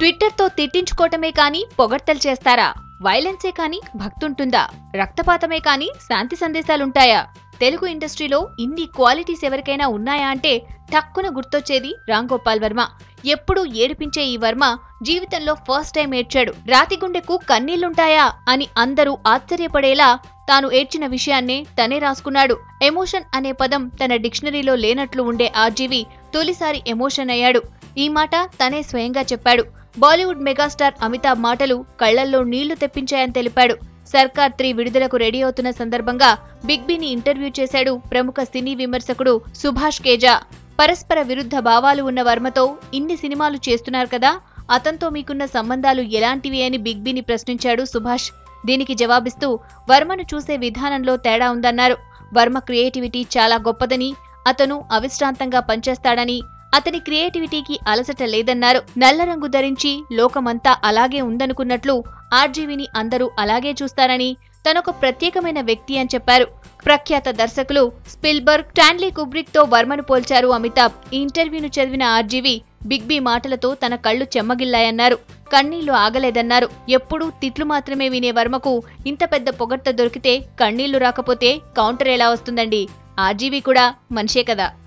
ట్విట్టర్తో తిట్టించుకోవటమే కానీ పొగడ్తలు చేస్తారా వైలెన్సే కానీ భక్తుంటుందా రక్తపాతమే కానీ శాంతి సందేశాలుంటాయా తెలుగు ఇండస్ట్రీలో ఇన్ని క్వాలిటీస్ ఎవరికైనా ఉన్నాయా అంటే టక్కున గుర్తొచ్చేది రామ్ గోపాల్ వర్మ ఎప్పుడూ ఏడిపించే ఈ వర్మ జీవితంలో ఫస్ట్ టైం ఏడ్చాడు రాతి గుండెకు కన్నీళ్లుంటాయా అని అందరూ ఆశ్చర్యపడేలా తాను ఏడ్చిన విషయాన్నే తనే రాసుకున్నాడు ఎమోషన్ అనే పదం తన డిక్షనరీలో లేనట్లు ఉండే ఆర్జీవి తొలిసారి ఎమోషన్ అయ్యాడు ఈ మాట తనే స్వయంగా చెప్పాడు బాలీవుడ్ మెగాస్టార్ అమితాబ్ మాటలు కళ్లల్లో నీళ్లు తెప్పించాయని తెలిపాడు సర్కార్ త్రీ విడుదలకు రెడీ అవుతున్న సందర్భంగా బిగ్ బిని ఇంటర్వ్యూ చేశాడు ప్రముఖ సినీ విమర్శకుడు సుభాష్ కేజా పరస్పర విరుద్ధ భావాలు ఉన్న వర్మతో ఇన్ని సినిమాలు చేస్తున్నారు కదా అతనితో మీకున్న సంబంధాలు ఎలాంటివి అని బిగ్ బిని ప్రశ్నించాడు సుభాష్ దీనికి జవాబిస్తూ వర్మను చూసే విధానంలో తేడా ఉందన్నారు వర్మ క్రియేటివిటీ చాలా గొప్పదని అతను అవిశ్రాంతంగా పనిచేస్తాడని అతని క్రియేటివిటీకి అలసట లేదన్నారు నల్ల రంగు ధరించి లోకమంతా అలాగే ఉందనుకున్నట్లు ఆర్జీవిని అందరూ అలాగే చూస్తారని తనొక ప్రత్యేకమైన వ్యక్తి అని చెప్పారు ప్రఖ్యాత దర్శకులు స్పిల్బర్గ్ స్టాన్లీ కుబ్రిక్ తో వర్మను పోల్చారు అమితాబ్ ఈ ఇంటర్వ్యూను చదివిన ఆర్జీవి బిగ్ బి మాటలతో తన కళ్ళు చెమ్మగిల్లాయన్నారు కన్నీళ్లు ఆగలేదన్నారు ఎప్పుడూ తిట్లు మాత్రమే వినే వర్మకు ఇంత పెద్ద పొగడ్త దొరికితే కన్నీళ్లు రాకపోతే కౌంటర్ ఎలా వస్తుందండి ఆర్జీవి కూడా మనిషే కదా